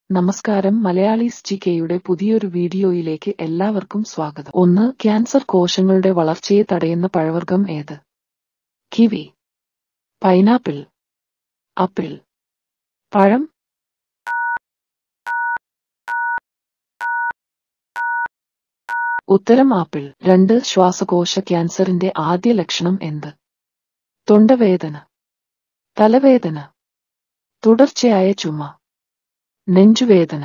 നമസ്കാരം മലയാളീസ് ജികെയുടെ പുതിയൊരു വീഡിയോയിലേക്ക് എല്ലാവർക്കും സ്വാഗതം ഒന്ന് ക്യാൻസർ കോശങ്ങളുടെ വളർച്ചയെ തടയുന്ന പഴവർഗ്ഗം ഏത് കിവി പൈനാപ്പിൾ ആപ്പിൾ പഴം ഉത്തരം ആപ്പിൾ രണ്ട് ശ്വാസകോശ ക്യാൻസറിന്റെ ആദ്യ ലക്ഷണം എന്ത് തൊണ്ടവേദന തലവേദന തുടർച്ചയായ ചുമ നെഞ്ചുവേദന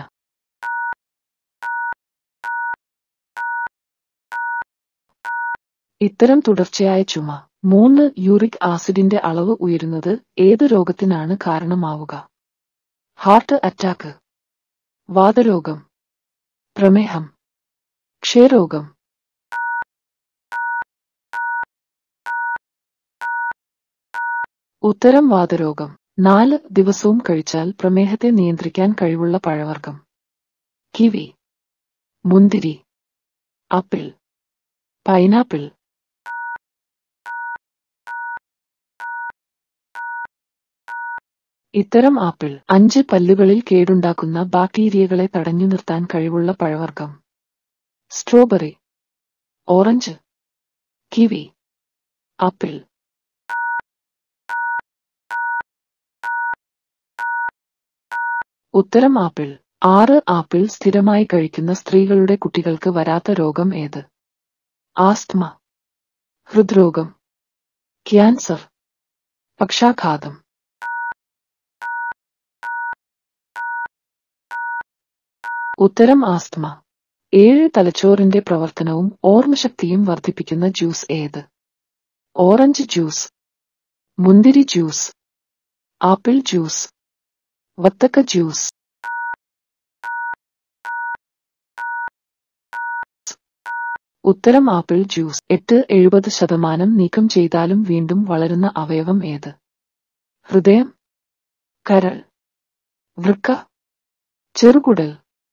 ഇത്തരം തുടർച്ചയായ ചുമ മൂന്ന് യൂറിക് ആസിഡിന്റെ അളവ് ഉയരുന്നത് ഏത് രോഗത്തിനാണ് കാരണമാവുക ഹാർട്ട് അറ്റാക്ക് വാതരോഗം പ്രമേഹം ക്ഷയരോഗം ഉത്തരം വാതരോഗം നാല് ദിവസവും കഴിച്ചാൽ പ്രമേഹത്തെ നിയന്ത്രിക്കാൻ കഴിവുള്ള പഴവർഗ്ഗം കിവി മുന്തിരി ആപ്പിൾ പൈനാപ്പിൾ ഇത്തരം ആപ്പിൾ അഞ്ച് പല്ലുകളിൽ കേടുണ്ടാക്കുന്ന ബാക്ടീരിയകളെ തടഞ്ഞു നിർത്താൻ കഴിവുള്ള പഴവർഗ്ഗം സ്ട്രോബെറി ഓറഞ്ച് കിവി ആപ്പിൾ ഉത്തരം ആപ്പിൾ ആറ് ആപ്പിൾ സ്ഥിരമായി കഴിക്കുന്ന സ്ത്രീകളുടെ കുട്ടികൾക്ക് വരാത്ത രോഗം ഏത് ആസ്ത്മ ഹൃദ്രോഗം ക്യാൻസർ പക്ഷാഘാതം ഉത്തരം ആസ്ത്മ ഏഴ് തലച്ചോറിന്റെ പ്രവർത്തനവും ഓർമ്മശക്തിയും വർദ്ധിപ്പിക്കുന്ന ജ്യൂസ് ഏത് ഓറഞ്ച് ജ്യൂസ് മുന്തിരി ജ്യൂസ് ആപ്പിൾ ജ്യൂസ് വത്തക്ക ജ്യൂസ് ഉത്തരം ആപ്പിൾ ജ്യൂസ് എട്ട് എഴുപത് ശതമാനം നീക്കം ചെയ്താലും വീണ്ടും വളരുന്ന അവയവം ഏത് ഹൃദയം കരൾ വൃക്ക ചെറുകുടൽ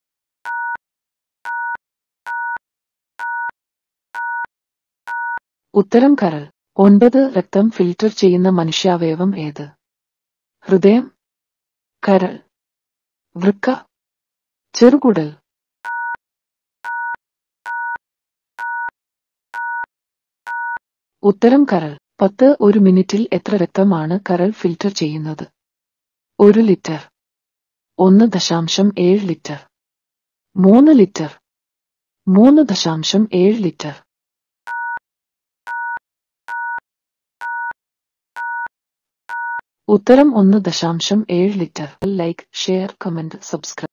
ഉത്തരം കരൾ ഒൻപത് രക്തം ഫിൽറ്റർ ചെയ്യുന്ന മനുഷ്യാവയവം ഏത് ഹൃദയം കരൾ വൃക്ക ചെറുകുടൽ ഉത്തരം കരൾ പത്ത് ഒരു മിനിറ്റിൽ എത്ര രക്തമാണ് കരൾ ഫിൽറ്റർ ചെയ്യുന്നത് ഒരു ലിറ്റർ ഒന്ന് ദശാംശം ഏഴ് ലിറ്റർ മൂന്ന് ലിറ്റർ മൂന്ന് ദശാംശം ഏഴ് ലിറ്റർ ഉത്തരം ഒന്ന് ദശാംശം ഏഴ് litre like share comment subscribe